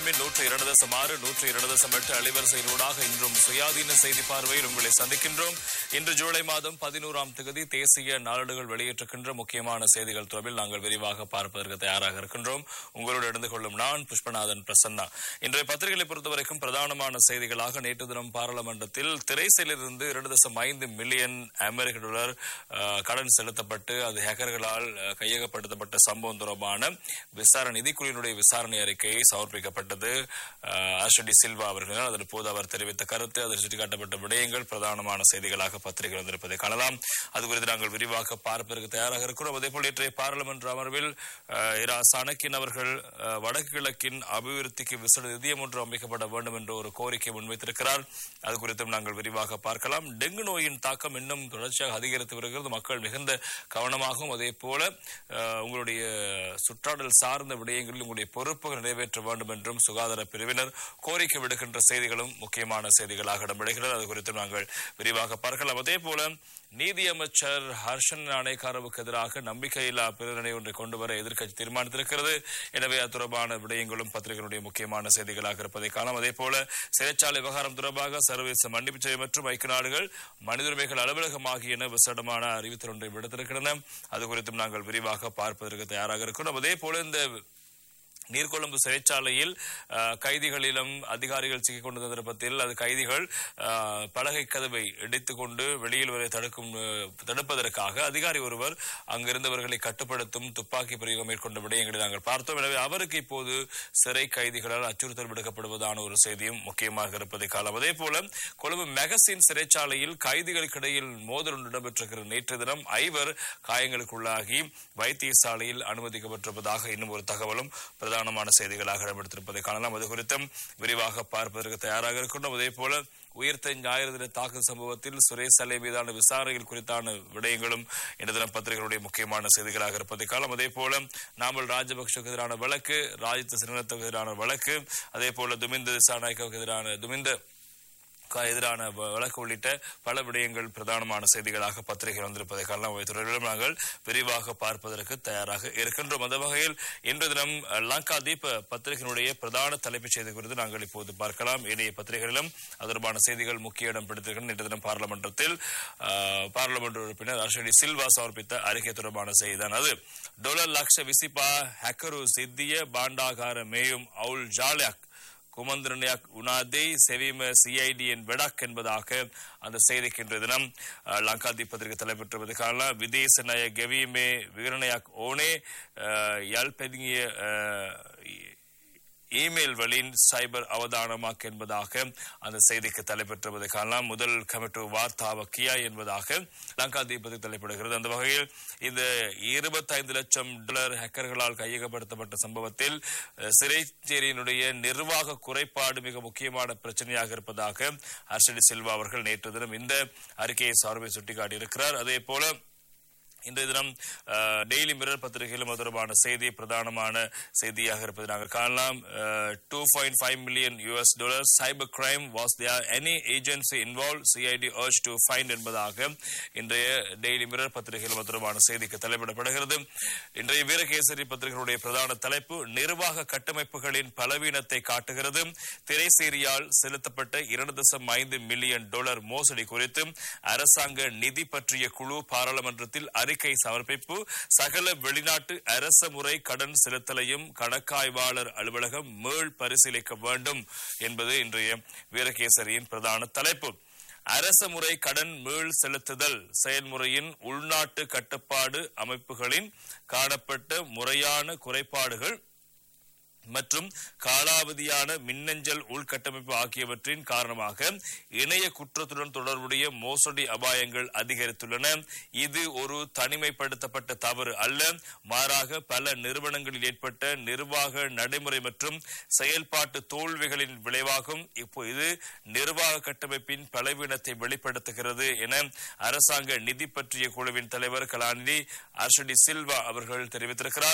எஃப்எம்மின் நூற்று இரண்டு தசம் ஆறு நூற்று இரண்டு தசம் எட்டு அலைவரிசையினூடாக இன்றும் சுயாதீன செய்தி பார்வையில் உங்களை சந்திக்கின்றோம் இன்று ஜூலை மாதம் பதினோராம் தேதி தேசிய நாளிதழ்கள் வெளியிட்டிருக்கின்ற முக்கியமான செய்திகள் தொடர்பில் நாங்கள் விரிவாக பார்ப்பதற்கு தயாராக இருக்கின்றோம் உங்களோடு இணைந்து கொள்ளும் நான் புஷ்பநாதன் பிரசன்னா இன்றைய பத்திரிகைகளை பொறுத்தவரைக்கும் பிரதானமான செய்திகளாக நேற்று தினம் பாராளுமன்றத்தில் திரைசையிலிருந்து இரண்டு தசம் ஐந்து மில்லியன் அமெரிக்க டாலர் அஹ், கடன் செலுத்தப்பட்டு அது ஹேக்கர்களால் அஹ், கையகப்படுத்தப்பட்ட சம்பவம் தொடர்பான விசாரணை நிதிக்குழுவினுடைய விசாரணை அறிக்கை சமர்ப்பிக்கப்பட்டது அஹ், ஆஷடி சில்வா அவர்களால் அதன் போது அவர் தெரிவித்த கருத்து அதில் சுட்டிக்காட்டப்பட்ட விடயங்கள் பிரதானமான செய்திகளாக பத்திரிகை வந்திருப்பதை காணலாம் அது குறித்து நாங்கள் விரிவாக பார்ப்பதற்கு தயாராக இருக்கிறோம் அதேபோல் இன்றைய பாராளுமன்ற அமர்வில் அஹ், இரா சாணக்கியன் அவர்கள் அஹ், வடக்கு கிழக்கின் அபிவிருத்திக்கு விசேட நிதியம் ஒன்று அமைக்கப்பட வேண்டும் என்ற ஒரு கோரிக்கை முன்வைத்திருக்கிறார் அது குறித்தும் நாங்கள் விரிவாக பார்க்கலாம் டெங்கு நோயின் தாக்கம் இன்னும் தொடர்ச்சியாக அதிகரித்து வருகிறது மக்கள் மிகுந்த கவனமாகவும் அதே போல அஹ், உங்களுடைய சுற்றாடல் சார்ந்த விடயங்களில் உங்களுடைய பொறுப்புகள் நிறைவேற்ற வேண்டும் என்றும் சுகாதார பிரிவினர் கோரிக்கை விடுக்கின்ற செய்திகளும் முக்கியமான செய்திகளாக இடம்பெறுகிறது அது குறித்து நாங்கள் விரிவாக பார்க்கலாம் அதே போல நீதியமைச்சர் ஹர்ஷன் நாணயக்காரவுக்கு எதிராக நம்பிக்கையில்லா பிரேரணை ஒன்றை கொண்டு வர எதிர்க்கட்சி தீர்மானித்திருக்கிறது எனவே அது தொடர்பான விடயங்களும் பத்திரிகைகளுடைய முக்கியமான செய்திகளாக இருப்பதை காணலாம் அதே போல சிறைச்சாலை விவகாரம் தொடர்பாக சர்வதேச மன்னிப்பு சேவை மற்றும் ஐக்கிய நாடுகள் மனித உரிமைகள் அலுவலகம் ஆகியன விசேடமான அறிவித்தல் ஒன்றை விடுத்திருக்கின்றன அது குறித்தும் நாங்கள் விரிவாக பார்ப்பதற்கு தயாராக இருக்கிறோம் அதே போல இந்த நீர்கொழும்பு சிறைச்சாலையில் அஹ், கைதிகளிலும் அதிகாரிகள் சிக்கிக் கொண்டு சந்தர்ப்பத்தில் அது கைதிகள் அஹ், பலகை கதவை இடித்துக் கொண்டு வெளியில் வரை தடுக்கும் அஹ், தடுப்பதற்காக அதிகாரி ஒருவர் அங்கிருந்தவர்களை கட்டுப்படுத்தும் துப்பாக்கி பிரயோகம் மேற்கொண்ட விடயங்களை நாங்கள் பார்த்தோம் எனவே அவருக்கு இப்போது சிறை கைதிகளால் அச்சுறுத்தல் விடுக்கப்படுவதான ஒரு செய்தியும் முக்கியமாக இருப்பதை காலம் அதே போல கொழும்பு மெகசின் சிறைச்சாலையில் கைதிகளுக்கிடையில் மோதல் ஒன்று இடம்பெற்றிருக்கிற நேற்று தினம் ஐவர் காயங்களுக்குள்ளாகி வைத்தியசாலையில் அனுமதிக்கப்பட்டிருப்பதாக இன்னும் ஒரு தகவலும் பிரதானமான செய்திகளாக இடம்பெடுத்திருப்பதை காணலாம் அது குறித்தும் விரிவாக பார்ப்பதற்கு தயாராக இருக்கின்றோம் அதே போல உயிர்த்த ஞாயிறு தின தாக்குதல் சம்பவத்தில் சுரேஷ் அலை மீதான விசாரணைகள் குறித்தான விடயங்களும் இந்த தினம் பத்திரிகைகளுடைய முக்கியமான செய்திகளாக இருப்பதை காலம் அதே போல நாமல் ராஜபக்சவுக்கு எதிரான வழக்கு ராஜித்த சிறுநத்துக்கு எதிரான வழக்கு அதே போல துமிந்த திசாநாயக்காவுக்கு எதிரான துமிந்த க- எதிரான வ- வழக்கு உள்ளிட்ட பல விடயங்கள் பிரதானமான செய்திகளாக பத்திரிகை வந்திருப்பதை காரணம் அவை துறைகளிலும் நாங்கள் விரிவாக பார்ப்பதற்கு தயாராக இருக்கின்றோம் அந்த வகையில் இன்று தினம் அஹ், லங்கா தீப் பத்திரிகையினுடைய பிரதான தலைப்புச் செய்தி குறித்து நாங்கள் இப்போது பார்க்கலாம் ஏனைய பத்திரிகைகளிலும் அது தொடர்பான செய்திகள் முக்கிய இடம் பிடித்திருக்கின்றன இன்று தினம் பாராளுமன்றத்தில் அஹ், பாராளுமன்ற உறுப்பினர் அர்ஷடி சில்வா சமர்ப்பித்த அறிக்கை தொடர்பான செய்திதான் அது டொலர் லக்ஷ விசிபா ஹக்கரு சித்திய பாண்டாகார மேயும் அவுல் ஜாலக் குமந்திரனயாக் உனாதே செவிம சிஐடியின் வெடாக் என்பதாக அந்த செய்திக்கு இன்றைய தினம் அஹ், லங்கா தீபத்திற்கு தலைப்பெற்றுவது காணலாம் விதேச நய கெவிமே விகரணயாக் ஓனே அஹ், யல்பெதிங்கிய அஹ், இமெயில் வழியின் சைபர் அவதானமாக் என்பதாக அந்த செய்திக்கு தலைப்பெற்றுவதை காணலாம் முதல் கமிட்டு வார்த்தாவ கியா என்பதாக லங்கா தீபத்துக்கு தலைப்படுகிறது அந்த வகையில் இந்த இருபத்தைந்து லட்சம் டாலர் ஹேக்கர்களால் கையகப்படுத்தப்பட்ட சம்பவத்தில் அஹ், சிறைச்சேரியினுடைய நிர்வாக குறைபாடு மிக முக்கியமான பிரச்சனையாக இருப்பதாக ஹர்ஷடி சில்வா அவர்கள் நேற்று தினம் இந்த அறிக்கையை சார்பை சுட்டிக்காட்டியிருக்கிறார் அதே போல இன்றைய தினம் அஹ், டெய்லி மிரர் பத்திரிகையிலும் அது தொடர்பான செய்தி பிரதானமான செய்தியாக இருப்பதை நாங்கள் காணலாம் two point five million US dollar cyber crime was there any agency involve CID urge to find என்பதாக இன்றைய டெய்லி மிரர் பத்திரிகையிலும் அது தொடர்பான செய்திக்கு தலைப்பிடப்படுகிறது இன்றைய வீரகேசரி பத்திரிகையுடைய பிரதான தலைப்பு நிர்வாக கட்டமைப்புகளின் பலவீனத்தை காட்டுகிறது திரைசேரியால் செலுத்தப்பட்ட இரண்டு தசம் ஐந்து மில்லியன் டாலர் மோசடி குறித்து அரசாங்க நிதி பற்றிய குழு பாராளுமன்றத்தில் அறிக்கை சமர்ப்பிப்பு சகல வெளிநாட்டு அரச முறை கடன் செலுத்தலையும் கணக்காய்வாளர் அலுவலகம் மீள் பரிசீலிக்க வேண்டும் என்பது இன்றைய வீரகேசரியின் பிரதான தலைப்பு அரச முறை கடன் மீள் செலுத்துதல் செயல்முறையின் உள்நாட்டு கட்டுப்பாடு அமைப்புகளின் காணப்பட்ட முறையான குறைபாடுகள் மற்றும் காலாவதியான மின்னஞ்சல் உள்கட்டமைப்பு ஆகியவற்றின் காரணமாக இணைய குற்றத்துடன் தொடர்புடைய மோசடி அபாயங்கள் அதிகரித்துள்ளன இது ஒரு தனிமைப்படுத்தப்பட்ட தவறு அல்ல மாறாக பல நிறுவனங்களில் ஏற்பட்ட நிர்வாக நடைமுறை மற்றும் செயல்பாட்டு தோல்விகளின் விளைவாகும் இப்போ இது நிர்வாக கட்டமைப்பின் பலவீனத்தை வெளிப்படுத்துகிறது என அரசாங்க நிதி பற்றிய குழுவின் தலைவர் கலாநிதி அர்ஷடி சில்வா அவர்கள் தெரிவித்திருக்கிறார்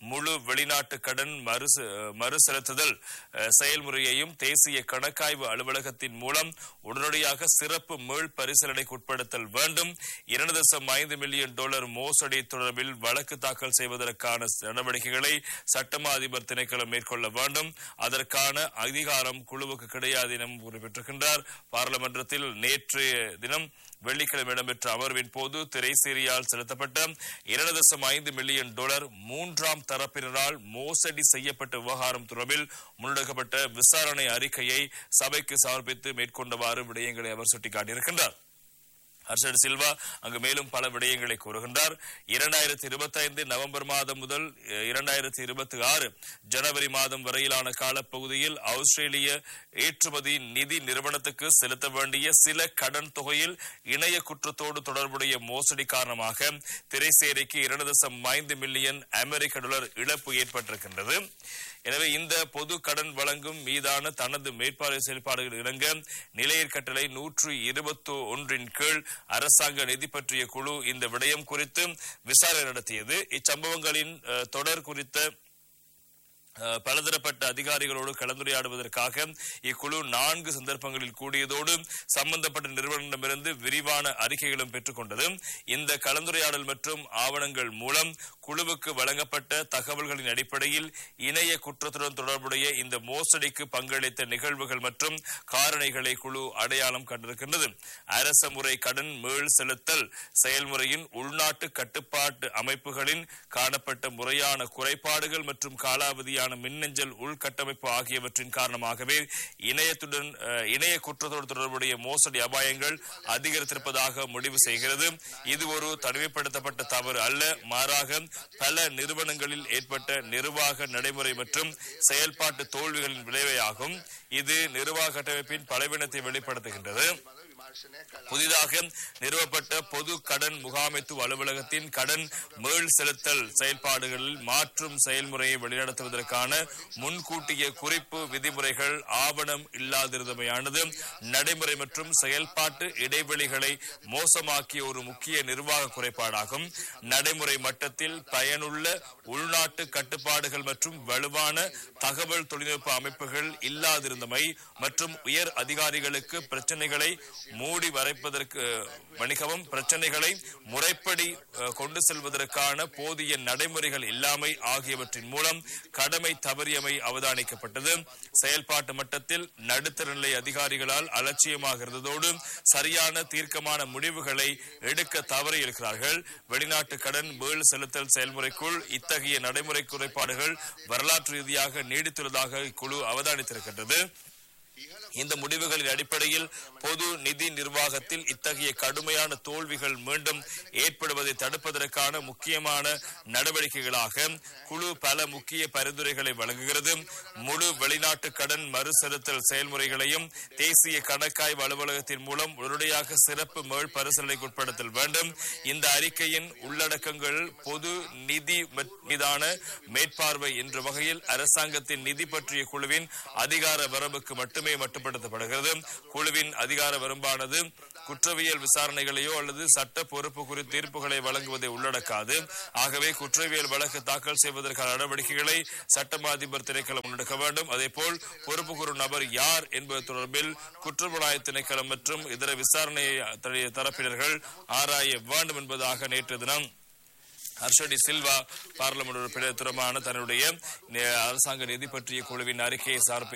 முழு வெளிநாட்டு கடன் மறுசு மறுசெலுத்துதல் அஹ், செயல்முறையையும் தேசிய கணக்காய்வு அலுவலகத்தின் மூலம் உடனடியாக சிறப்பு மீள் பரிசீலனைக்கு உட்படுத்தல் வேண்டும் இரண்டு தசம் ஐந்து மில்லியன் டாலர் மோசடி தொடர்பில் வழக்கு தாக்கல் செய்வதற்கான நடவடிக்கைகளை சட்டமா அதிபர் திணைக்களம் மேற்கொள்ள வேண்டும் அதற்கான அதிகாரம் குழுவுக்கு கிடையாது என குறிப்பிட்டிருக்கின்றார் பாராளுமன்றத்தில் நேற்றைய தினம் வெள்ளிக்கிழமை இடம்பெற்ற அமர்வின் போது திரைசேரியால் செலுத்தப்பட்ட இரண்டு தசம் ஐந்து மில்லியன் டாலர் மூன்றாம் தரப்பினரால் மோசடி செய்யப்பட்ட விவகாரம் தொடர்பில் முன்னெடுக்கப்பட்ட விசாரணை அறிக்கையை சபைக்கு சமர்ப்பித்து மேற்கொண்டவாறு விடயங்களை அவர் சுட்டிக்காட்டியிருக்கின்றார் ஹர்ஷட் சில்வா அங்கு மேலும் பல விடயங்களை கூறுகின்றார் இரண்டாயிரத்தி இருபத்தி ஐந்து நவம்பர் மாதம் முதல் இரண்டாயிரத்தி இருபத்தி ஆறு ஜனவரி மாதம் வரையிலான காலப்பகுதியில் ஆஸ்திரேலிய ஏற்றுமதி நிதி நிறுவனத்துக்கு செலுத்த வேண்டிய சில கடன் தொகையில் இணைய குற்றத்தோடு தொடர்புடைய மோசடி காரணமாக திரைசேரிக்கு இரண்டு தசம் ஐந்து மில்லியன் அமெரிக்க டாலர் இழப்பு ஏற்பட்டிருக்கின்றது எனவே இந்த பொது கடன் வழங்கும் மீதான தனது மேற்பார்வை செயல்பாடுகள் இணங்க நிலையற் கட்டளை நூற்று இருபத்தி ஒன்றின் கீழ் அரசாங்க நிதி பற்றிய குழு இந்த விடயம் குறித்து விசாரணை நடத்தியது இச்சம்பவங்களின் அஹ், தொடர் குறித்த அஹ், பலதரப்பட்ட அதிகாரிகளோடு கலந்துரையாடுவதற்காக இக்குழு நான்கு சந்தர்ப்பங்களில் கூடியதோடு சம்பந்தப்பட்ட நிறுவனங்களிடமிருந்து விரிவான அறிக்கைகளும் பெற்றுக்கொண்டது இந்த கலந்துரையாடல் மற்றும் ஆவணங்கள் மூலம் குழுவுக்கு வழங்கப்பட்ட தகவல்களின் அடிப்படையில் இணைய குற்றத்துடன் தொடர்புடைய இந்த மோசடிக்கு பங்களித்த நிகழ்வுகள் மற்றும் காரணிகளை குழு அடையாளம் கண்டிருக்கின்றது அரச முறை கடன் மீள் செலுத்தல் செயல்முறையின் உள்நாட்டு கட்டுப்பாட்டு அமைப்புகளின் காணப்பட்ட முறையான குறைபாடுகள் மற்றும் காலாவதியான மின்னஞ்சல் உள்கட்டமைப்பு ஆகியவற்றின் காரணமாகவே இணையத்துடன் அஹ், இணைய குற்றத்தோடு தொடர்புடைய மோசடி அபாயங்கள் அதிகரித்திருப்பதாக முடிவு செய்கிறது இது ஒரு தனிமைப்படுத்தப்பட்ட தவறு அல்ல மாறாக பல நிறுவனங்களில் ஏற்பட்ட நிர்வாக நடைமுறை மற்றும் செயல்பாட்டு தோல்விகளின் விளைவையாகும் இது நிர்வாக கட்டமைப்பின் பலவீனத்தை வெளிப்படுத்துகின்றது புதிதாக நிறுவப்பட்ட பொது கடன் முகாமைத்துவ அலுவலகத்தின் கடன் மீள் செலுத்தல் செயல்பாடுகளில் மாற்றும் செயல்முறையை வழிநடத்துவதற்கான முன்கூட்டிய குறிப்பு விதிமுறைகள் ஆவணம் இல்லாதிருந்தமையானது நடைமுறை மற்றும் செயல்பாட்டு இடைவெளிகளை மோசமாக்கிய ஒரு முக்கிய நிர்வாக குறைபாடாகும் நடைமுறை மட்டத்தில் பயனுள்ள உள்நாட்டு கட்டுப்பாடுகள் மற்றும் வலுவான தகவல் தொழில்நுட்ப அமைப்புகள் இல்லாதிருந்தமை மற்றும் உயர் அதிகாரிகளுக்கு பிரச்சனைகளை மூடி வரைப்பதற்கு வணிகவும் பிரச்சனைகளை முறைப்படி அஹ், கொண்டு செல்வதற்கான போதிய நடைமுறைகள் இல்லாமை ஆகியவற்றின் மூலம் கடமை தவறியமை அவதானிக்கப்பட்டது செயல்பாட்டு மட்டத்தில் நடுத்தர நிலை அதிகாரிகளால் அலட்சியமாக இருந்ததோடு சரியான தீர்க்கமான முடிவுகளை எடுக்க தவறியிருக்கிறார்கள் வெளிநாட்டு கடன் மீள் செலுத்தல் செயல்முறைக்குள் இத்தகைய நடைமுறை குறைபாடுகள் வரலாற்று ரீதியாக நீடித்துள்ளதாக இக்குழு அவதானித்திருக்கின்றது இந்த முடிவுகளின் அடிப்படையில் பொது நிதி நிர்வாகத்தில் இத்தகைய கடுமையான தோல்விகள் மீண்டும் ஏற்படுவதை தடுப்பதற்கான முக்கியமான நடவடிக்கைகளாக குழு பல முக்கிய பரிந்துரைகளை வழங்குகிறது முழு வெளிநாட்டு கடன் மறுசெலுத்தல் செயல்முறைகளையும் தேசிய கணக்காய்வு அலுவலகத்தின் மூலம் உடனடியாக சிறப்பு மேல் பரிசீலனைக்கு உட்படுத்தல் வேண்டும் இந்த அறிக்கையின் உள்ளடக்கங்கள் பொது நிதி மற்- மீதான மேற்பார்வை என்ற வகையில் அரசாங்கத்தின் நிதி பற்றிய குழுவின் அதிகார வரம்புக்கு மட்டுமே மட்டுப்படுத்தப்படுகிறது குழுவின் அதிகார வரம்பானது குற்றவியல் விசாரணைகளையோ அல்லது சட்ட பொறுப்பு குறித்த தீர்ப்புகளை வழங்குவதை உள்ளடக்காது ஆகவே குற்றவியல் வழக்கு தாக்கல் செய்வதற்கான நடவடிக்கைகளை சட்டமா அதிபர் திணைக்களம் முன்னெடுக்க வேண்டும் அதேபோல் பொறுப்பு கூறும் நபர் யார் என்பது தொடர்பில் குற்றப்புலனாய்வு திணைக்களம் மற்றும் இதர விசாரணை த- தரப்பினர்கள் ஆராய வேண்டும் என்பதாக நேற்று தினம் ஹர்ஷடி சில்வா பார்லமெண்ட் உறுப்பினர் திறமான தன்னுடைய நே- அரசாங்க நிதி பற்றிய குழுவின் அறிக்கையை சார்பு